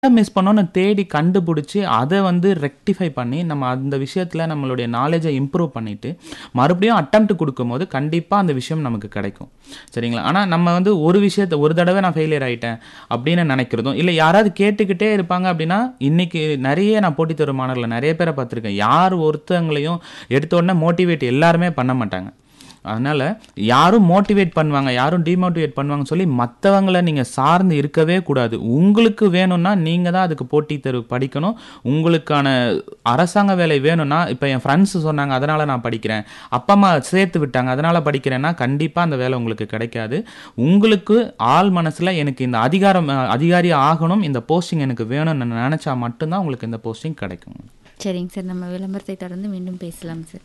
miss பண்ணோம்னு தேடி கண்டுபிடிச்சி அதை வந்து ரெக்டிஃபை பண்ணி நம்ம அந்த விஷயத்தில் நம்மளுடைய நாலேஜை இம்ப்ரூவ் பண்ணிட்டு மறுபடியும் அட்டம்ப்ட் கொடுக்கும்போது கண்டிப்பாக அந்த விஷயம் நமக்கு கிடைக்கும் சரிங்களா ஆனால் நம்ம வந்து ஒரு விஷயத்தை ஒரு தடவை நான் ஃபெயிலியர் ஆகிட்டேன் அப்படின்னு நினைக்கிறதும் இல்லை யாராவது கேட்டுக்கிட்டே இருப்பாங்க அப்படின்னா இன்னைக்கு நிறைய நான் போட்டித் தேர்வு மாணவர்களை நிறைய பேரை பார்த்துருக்கேன் யார் ஒருத்தவங்களையும் எடுத்த உடனே மோட்டிவேட் எல்லாருமே பண்ண மாட்டாங்க அதனால் யாரும் மோட்டிவேட் பண்ணுவாங்க யாரும் டிமோட்டிவேட் பண்ணுவாங்கன்னு சொல்லி மற்றவங்களை நீங்கள் சார்ந்து இருக்கவே கூடாது உங்களுக்கு வேணும்னா நீங்கள் தான் அதுக்கு போட்டித் தேர்வு படிக்கணும் உங்களுக்கான அரசாங்க வேலை வேணும்னா இப்போ என் ஃப்ரெண்ட்ஸ் சொன்னாங்க அதனால் நான் படிக்கிறேன் அப்பா அம்மா சேர்த்து விட்டாங்க அதனால் படிக்கிறேன்னா கண்டிப்பாக அந்த வேலை உங்களுக்கு கிடைக்காது உங்களுக்கு ஆள் மனசில் எனக்கு இந்த அதிகாரம் அஹ், அதிகாரி ஆகணும் இந்த போஸ்டிங் எனக்கு வேணும்னு நினச்சா மட்டும்தான் உங்களுக்கு இந்த போஸ்டிங் கிடைக்கும் சரிங்க சார் நம்ம விளம்பரத்தை தொடர்ந்து மீண்டும் பேசலாம் சார்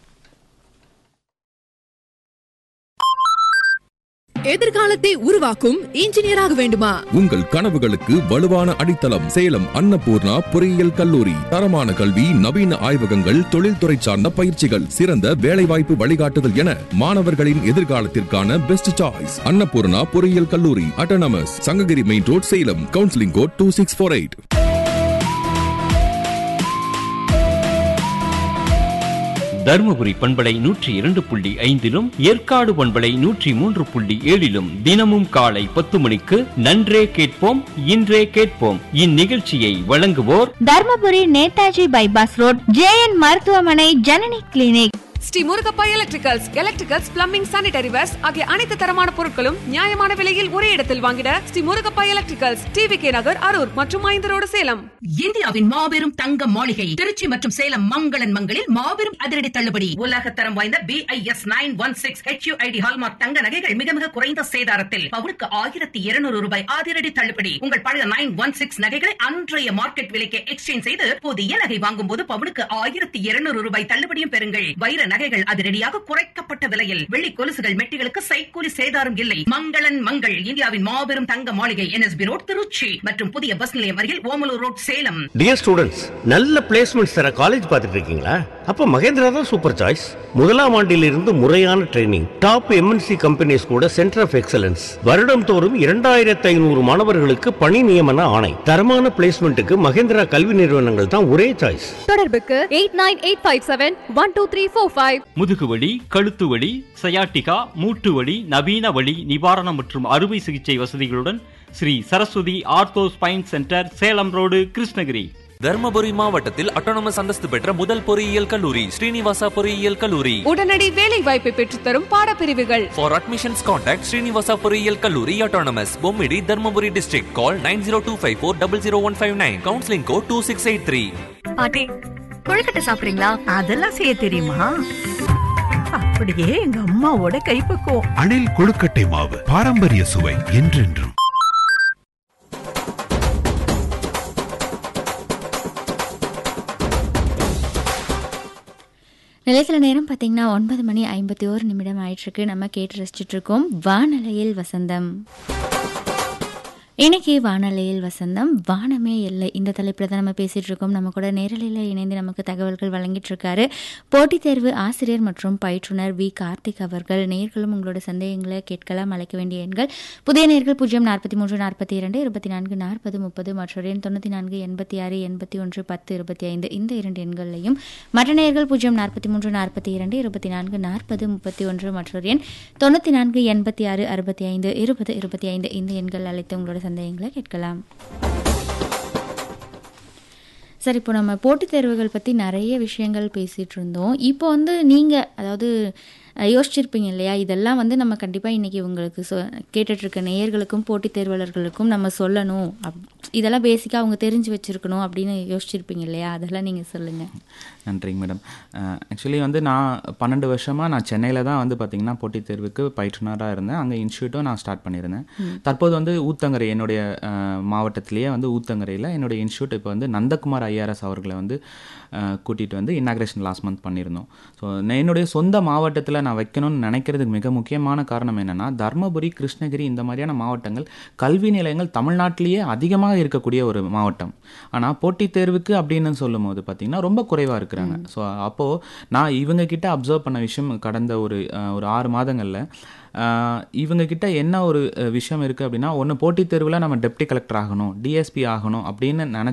எதிர்காலத்தை உருவாக்கும் இன்ஜினியராக வேண்டுமா உங்கள் கனவுகளுக்கு வலுவான அடித்தளம் சேலம் அன்னபூர்ணா பொறியியல் கல்லூரி தரமான கல்வி நவீன ஆய்வகங்கள் தொழில்துறை சார்ந்த பயிற்சிகள் சிறந்த வேலைவாய்ப்பு வழிகாட்டுதல் என மாணவர்களின் எதிர்காலத்திற்கான பெஸ்ட் சாய்ஸ் அன்னபூர்ணா பொறியியல் கல்லூரி autonomous Sankagiri main road Salem counselling code two six four eight Dharmapuri பண்பலை நூற்றி இரண்டு புள்ளி ஐந்திலும் ஏற்காடு பண்பலை நூற்றி மூன்று புள்ளி ஏழிலும் தினமும் காலை பத்து மணிக்கு நன்றே கேட்போம் இன்றே கேட்போம் இந்நிகழ்ச்சியை வழங்குவோர் Dharmapuri Netaji bypass road JN மருத்துவமனை Janani clinic Sri Murugappa electricals electricals plumbing sanitary wares ஆகிய அனைத்து தரமான பொருட்களும் நியாயமான விலையில் ஒரே இடத்தில் வாங்கிட Sri Murugappa electricals TV K Nagar Harur மற்றும் ஐந்து ரோடு சேலம் இந்தியாவின் மாபெரும் தங்க மாளிகை திருச்சி மற்றும் சேலம் மங்களன் மங்களில் மாபெரும் அதிரடி தள்ளுபடி உலக தரம் வாய்ந்த B I S nine one six HUID hallmark தங்க நகைகள் மிக மிக குறைந்த சேதாரத்தில் பவுனுக்கு ஆயிரத்தி இருநூறு ரூபாய் அதிரடி தள்ளுபடி உங்கள் பழைய நைன் ஒன் சிக்ஸ் நகைகளை அன்றைய மார்க்கெட் விலைக்கு எக்ஸ்சேஞ்ச் செய்து புதிய நகை வாங்கும் போது பவுனுக்கு ஆயிரத்தி இருநூறு ரூபாய் தள்ளுபடியும் பெறுங்கள் வைர நகைகள் அதிரடியாக குறைக்கப்பட்ட விலையில் வெள்ளி கொலுசுகள் மெட்டிகளுக்கு சைக்கூலி சேதாரம் இல்லை மங்களன் மங்கள் இந்தியாவின் மாபெரும் தங்க மாளிகை என்எஸ்பி ரோட் திருச்சி மற்றும் புதிய பஸ் நிலையம் அருகில் Omalur road Salem dear students நல்ல பிளேஸ்மெண்ட்ஸ் தர காலேஜ் பார்த்துட்டு இருக்கீங்களா அப்போ மகேந்திரா தான் சூப்பர் சாய்ஸ் முதலாம் ஆண்டிலிருந்து முறையான ட்ரைனிங் டாப் எம்என்சி கம்பெனிஸ் கூட சென்டர் ஆஃப் எக்ஸலன்ஸ் வருடம் தோறும் இரண்டாயிரத்து ஐநூறு மாணவர்களுக்கு பணி நியமன ஆணை தரமான பிளேஸ்மெண்ட்டுக்கு மகேந்திரா கல்வி நிறுவனங்கள் தான் ஒரே சாய்ஸ் தொடர்புக்கு eight nine eight five seven one two three four five முதுகுவலி கழுத்து வலி சயாட்டிகா மூட்டு வலி நவீன வலி நிவாரணம் மற்றும் அறுவை சிகிச்சை வசதிகளுடன் Sri Saraswathi ortho spine centre Salem road Krishnagiri Dharmapuri மாவட்டத்தில் அட்டானமஸ் அந்தஸ்து பெற்ற முதல் பொறியியல் கல்லூரி ஸ்ரீனிவாசா பொறியியல் கல்லூரி உடனடி வேலை வாய்ப்பை பெற்றுத்தரும் பாடப்பிரிவுகள் For admissions contact Srinivasa பொறியியல் கல்லூரி autonomous Bommidi Dharmapuri district call 9025400159 counseling code 2683 பாட்டி கொழுக்கட்டை சாப்பிடுறீங்களா அதெல்லாம் செய்ய தெரியுமா அப்படியே எங்க அம்மாவோட கைப்பக்குவம் அணில் கொழுக்கட்டை மாவு பாரம்பரிய சுவை என்றென்றும் நிலையத்தில் நேரம் பார்த்தீங்கன்னா ஒன்பது மணி ஐம்பத்தி ஓரு நிமிடம் ஆயிட்டிருக்கு நம்ம கேட்டு ரசிச்சுட்டு இருக்கோம் வானலையில் வசந்தம் இன்னைக்கு வானலையில் வசந்தம் வானமே இல்லை இந்த தலைப்பில் தான் நம்ம பேசிகிட்டு இருக்கோம் நம்ம கூட நேரலையில் இணைந்து நமக்கு தகவல்கள் வழங்கிட்டு இருக்காரு போட்டித் தேர்வு ஆசிரியர் மற்றும் பயிற்றுனர் வி கார்த்திக் அவர்கள் நேர்களும் உங்களோட சந்தேகங்களை கேட்கலாம் அழைக்க வேண்டிய எண்கள் புதிய நேர்கள் பூஜ்ஜியம் நாற்பத்தி மூன்று நாற்பத்தி இரண்டு இருபத்தி நான்கு நாற்பது முப்பது மற்றொரு எண் தொண்ணூற்றி நான்கு எண்பத்தி ஆறு எண்பத்தி ஒன்று பத்து இருபத்தி ஐந்து இந்த இரண்டு எண்களையும் மற்ற நேர்கள் பூஜ்ஜியம் நாற்பத்தி மூன்று நாற்பத்தி இரண்டு இருபத்தி நான்கு நாற்பது முப்பத்தி ஒன்று மற்றொரு எண் தொண்ணூற்றி நான்கு எண்பத்தி ஆறு அறுபத்தி ஐந்து இருபது இருபத்தி ஐந்து இந்த எண்கள் அழைத்து உங்களோட சந்தேகங்களை கேட்கலாம் சரி இப்போ நம்ம போட்டித் தேர்வுகள் பற்றி நிறைய விஷயங்கள் பேசிகிட்டு இருந்தோம் இப்போ வந்து நீங்கள் அதாவது அஹ், யோசிச்சிருப்பீங்க இல்லையா இதெல்லாம் வந்து நம்ம கண்டிப்பாக இன்றைக்கி உங்களுக்கு சொ கேட்டுட்ருக்க நேயர்களுக்கும் போட்டித் தேர்வாளர்களுக்கும் நம்ம சொல்லணும் அப் இதெல்லாம் பேசிக்காக அவங்க தெரிஞ்சு வச்சுருக்கணும் அப்படின்னு யோசிச்சிருப்பீங்க இல்லையா அதெல்லாம் நீங்கள் சொல்லுங்கள் நன்றிங்க மேடம் ஆக்சுவலி வந்து நான் பன்னெண்டு வருஷமாக நான் சென்னையில் தான் வந்து பார்த்திங்கன்னா போட்டித் தேர்வுக்கு பயிற்றுனராக இருந்தேன் அங்கே இன்ஸ்டியூட்டும் நான் ஸ்டார்ட் பண்ணியிருந்தேன் தற்போது வந்து ஊத்தங்கரை என்னுடைய அஹ், மாவட்டத்திலேயே வந்து ஊத்தங்கரையில் என்னுடைய இன்ஸ்டியூட் இப்போ வந்து நந்தகுமார் ஐஆர்எஸ் அவர்களை வந்து கூட்டிகிட்டு வந்து இன்னாக்ரேஷன் லாஸ்ட் மந்த் பண்ணியிருந்தோம் ஸோ என்னுடைய சொந்த மாவட்டத்தில் நான் வைக்கணும்னு நினைக்கிறதுக்கு மிக முக்கியமான காரணம் என்னென்னா தர்மபுரி கிருஷ்ணகிரி இந்த மாதிரியான மாவட்டங்கள் கல்வி நிலையங்கள் தமிழ்நாட்டிலேயே அதிகமாக இருக்கக்கூடிய ஒரு மாவட்டம் ஆனால் போட்டித் தேர்வுக்கு அப்படின்னு சொல்லும்போது பார்த்திங்கன்னா ரொம்ப குறைவாக இருக்கிறாங்க ஸோ அப்போது நான் இவங்க கிட்ட அப்சர்வ் பண்ண விஷயம் கடந்த ஒரு அஹ், ஒரு ஆறு மாதங்களில் இவங்க கிட்ட என்ன ஒரு அஹ், விஷயம் இருக்குது அப்படின்னா ஒன்று போட்டித் தேர்வில் நம்ம டெப்டி கலெக்டர் ஆகணும் டிஎஸ்பி ஆகணும் அப்படின்னு நினச்ச